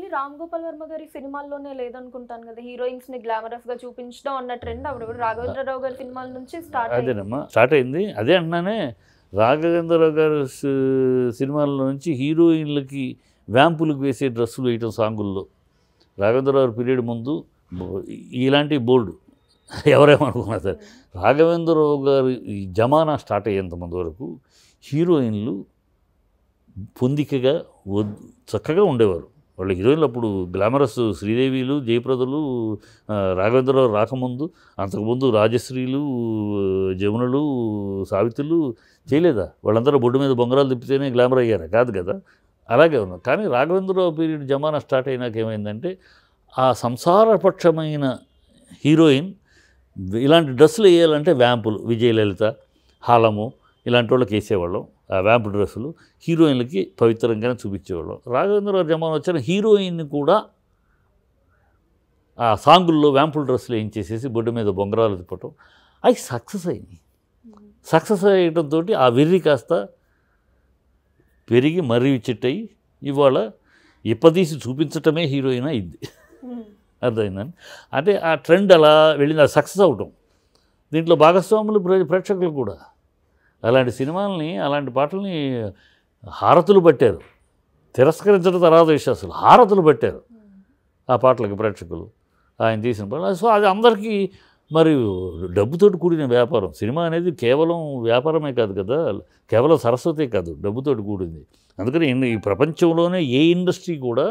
only Ram Gopal Varma గారి సినిమాల్లోనే లేదనుకుంటాను కదా హీరోయిన్స్ ని గ్లామరస్ గా చూపించడం అన్న ట్రెండ్ అప్పుడు రాఘవేంద్రరావు గారి సినిమాల నుంచి స్టార్ట్ అయింది అదేనమ్మా స్టార్ట్ అయింది అదే అంటున్నానే రాఘవేంద్రరావు గారి సి- సినిమాల నుంచి హీరోయిన్లకి వ్యాంపులకు వేసే డ్రెస్సులు వేయటం సాంగుల్లో రాఘవేంద్రరావు పీరియడ్ ముందు బో- ఇలాంటి బోల్డ్ ఎవరేమనుకున్నా సరే రాఘవేంద్రరావు గారి ఈ జమానా స్టార్ట్ అయ్యేంత ముందు వరకు హీరోయిన్లు పొందికగా వద్- చక్కగా ఉండేవారు వాళ్ళు హీరోయిన్లు అప్పుడు గ్లామరస్ శ్రీదేవిలు జయప్రదలు ఆ, రాఘవేంద్రరావు రాకముందు అంతకుముందు రాజశ్రీలు జమునలు సావిత్రులు చేయలేదా వాళ్ళందరూ బొడ్డు మీద బొంగరాలు తిప్పితేనే గ్లామర్ అయ్యారా కాదు కదా అలాగే ఉన్నారు కానీ రాఘవేంద్రరావు పీరియడ్ జమానా స్టార్ట్ అయినాక ఏమైందంటే ఆ సంసారపక్షమైన హీరోయిన్ ఇలాంటి డ్రెస్సులు వేయాలంటే వ్యాంపులు విజయలలిత హాలము ఇలాంటి వాళ్ళకి వేసేవాళ్ళం ఆ వ్యాంపు డ్రెస్సులు హీరోయిన్లకి పవిత్రంగానే చూపించేవాళ్ళం రాఘవేంద్రరావు జమానా వచ్చిన హీరోయిన్ని కూడా ఆ సాంగుల్లో వ్యాంపుల్ డ్రెస్సులు ఏం చేసేసి బొడ్డు మీద బొంగరాలు తిప్పటం అవి సక్సెస్ అయినాయి సక్సెస్ అయ్యడంతో ఆ వెర్రి కాస్త పెరిగి మర్రి చెట్టయి ఇవాళ ఇప్పదీసి చూపించటమే హీరోయిన్ అయింది అర్థమైందని అంటే ఆ ట్రెండ్ అలా వెళ్ళింది అది సక్సెస్ అవటం దీంట్లో భాగస్వాములు ప్రే- ప్రేక్షకులు కూడా అలాంటి సినిమాలని అలాంటి పాటల్ని హారతులు పట్టారు తిరస్కరించడం తర్వాత విషయం అసలు హారతులు పట్టారు ఆ పాటలకి ప్రేక్షకులు ఆయన తీసిన పాటలు సో అది అందరికీ మరి డబ్బుతోటి కూడిన వ్యాపారం సినిమా అనేది కేవలం వ్యాపారమే కాదు కదా కేవలం సరస్వతే కాదు డబ్బుతోటి కూడింది అందుకని ఇన్ని- ఈ ప్రపంచంలోనే ఏ ఇండస్ట్రీ కూడా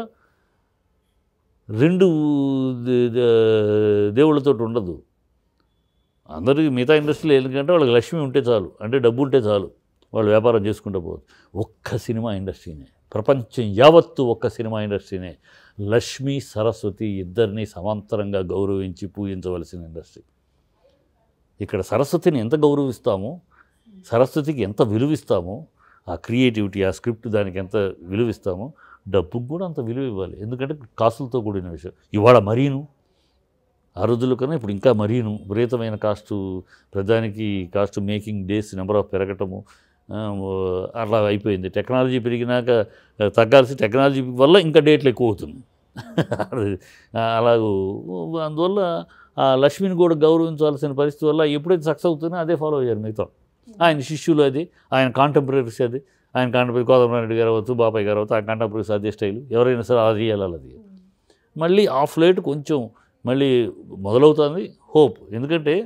రెండు దే- దే- దేవుళ్ళతోటి ఉండదు అందరికీ మిగతా ఇండస్ట్రీలో ఎందుకంటే వాళ్ళకి లక్ష్మి ఉంటే చాలు అంటే డబ్బు ఉంటే చాలు వాళ్ళు వ్యాపారం చేసుకుంటూ పోదు ఒక్క సినిమా ఇండస్ట్రీనే ప్రపంచం యావత్తు ఒక్క సినిమా ఇండస్ట్రీనే లక్ష్మి సరస్వతి ఇద్దరిని సమాంతరంగా గౌరవించి పూజించవలసిన ఇండస్ట్రీ ఇక్కడ సరస్వతిని ఎంత గౌరవిస్తామో సరస్వతికి ఎంత విలువిస్తామో ఆ క్రియేటివిటీ ఆ స్క్రిప్ట్ దానికి ఎంత విలువిస్తామో డబ్బుకు కూడా అంత విలువ ఇవ్వాలి ఎందుకంటే కాసులతో కూడిన విషయం ఇవాళ మరీను ఆ రోజుల కన్నా ఇప్పుడు ఇంకా మరీను విపరీతమైన కాస్ట్ ప్రధానికి caste making days number of పెరగటము ఆ, అట్లా అయిపోయింది టెక్నాలజీ పెరిగినాక ఆ, తగ్గాల్సి టెక్నాలజీ వల్ల ఇంకా డేట్లు ఎక్కువ అవుతుంది అది, ఆ, అలాగూ అందువల్ల ఆ లక్ష్మిని కూడా గౌరవించాల్సిన పరిస్థితి వల్ల ఎప్పుడైతే సక్సెస్ అవుతుందో అదే ఫాలో అయ్యారు మిగతా ఆయన శిష్యులు అది ఆయన కాంటెంపరీస్ అది ఆయన కాంటెంపరీ కోదండరెడ్డి గారు అవ్వచ్చు బాబాయ్ గారు అవ్వచ్చు ఆయన కాంటెంపరీస్ అదే స్టైల్ ఎవరైనా సరే అది చేయాలి అది మళ్ళీ ఆఫ్ లేట్ కొంచెం మళ్ళీ మొదలవుతుంది హోప్ ఎందుకంటే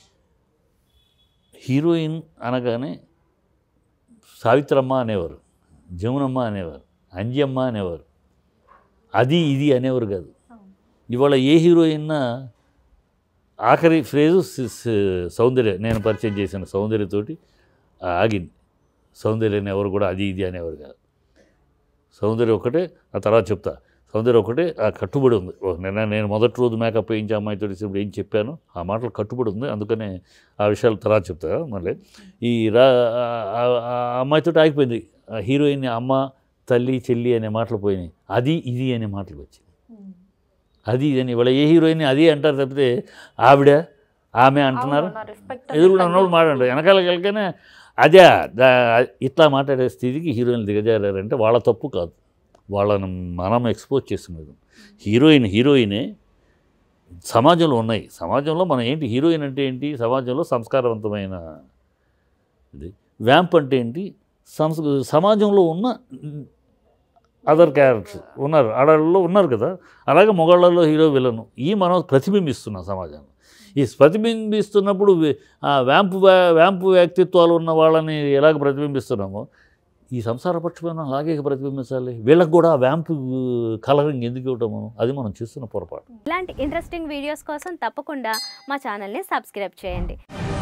హీరోయిన్ అనగానే సావిత్రమ్మ అనేవారు జమునమ్మ అనేవారు అంజమ్మ అనేవారు అది ఇది అనేవారు కాదు ఇవాళ ఏ హీరోయిన్ ఆఖరి ఫ్రేజు సి- సి- సౌందర్య నేను పరిచయం చేసిన సౌందర్యతోటి ఆగింది సౌందర్యని ఎవరు కూడా అది ఇది అనేవారు కాదు సౌందర్య ఒకటే ఆ తర్వాత చెప్తా సౌందర్య ఒకటే ఆ కట్టుబడి ఉంది ఓ, నిన్న నేను మొదటి రోజు మేకప్ వేయించి అమ్మాయితో ఇప్పుడు ఏం చెప్పాను ఆ మాటలు కట్టుబడి ఉంది అందుకనే ఆ విషయాలు తర్వాత చెప్తా మళ్ళీ ఈ రా ఆ- ఆ- ఆ అమ్మాయితో ఆగిపోయింది ఆ హీరోయిన్ అమ్మ తల్లి చెల్లి అనే మాటలు పోయినాయి అది ఇది అనే మాటలు వచ్చినాయి అది ఇది అని ఇవాళ ఏ హీరోయిన్ అది అంటారు తప్పితే ఆవిడ ఆమె అంటున్నారు ఎదురుగా ఉన్నప్పుడు మాట్లాడారు వెనకాల వెళ్ళకనే అదే దా- ఇట్లా మాట్లాడే స్థితికి హీరోయిన్లు దిగజారంటే వాళ్ళ తప్పు కాదు వాళ్ళని మనం ఎక్స్పోజ్ చేస్తున్నది హీరోయిన్ హీరోయినే సమాజంలో ఉన్నాయి సమాజంలో మనం ఏంటి హీరోయిన్ అంటే ఏంటి సమాజంలో సంస్కారవంతమైన ఇది వ్యాంప్ అంటే ఏంటి సంస్ సమాజంలో ఉన్న అదర్ క్యారెక్టర్స్ ఉన్నారు ఆడవాళ్ళలో ఉన్నారు కదా అలాగే మొగాళ్ళలో హీరో విలను ఈ మనం ప్రతిబింబిస్తున్నాం సమాజంలో ఈ ప్రతిబింబిస్తున్నప్పుడు వే- ఆ వ్యాంపు వ్యా- వ్యాంపు వ్యక్తిత్వాలు ఉన్న వాళ్ళని ఎలాగ ప్రతిబింబిస్తున్నామో ఈ సంసార పక్షమైన అలాగే ప్రతిబింబించాలి వీళ్ళకి కూడా ఆ వ్యాంపు కలరింగ్ ఎందుకు ఇవ్వటము అది మనం చేస్తున్న పొరపాటు ఇలాంటి ఇంట్రెస్టింగ్ వీడియోస్ కోసం తప్పకుండా మా ఛానల్ని సబ్స్క్రైబ్ చేయండి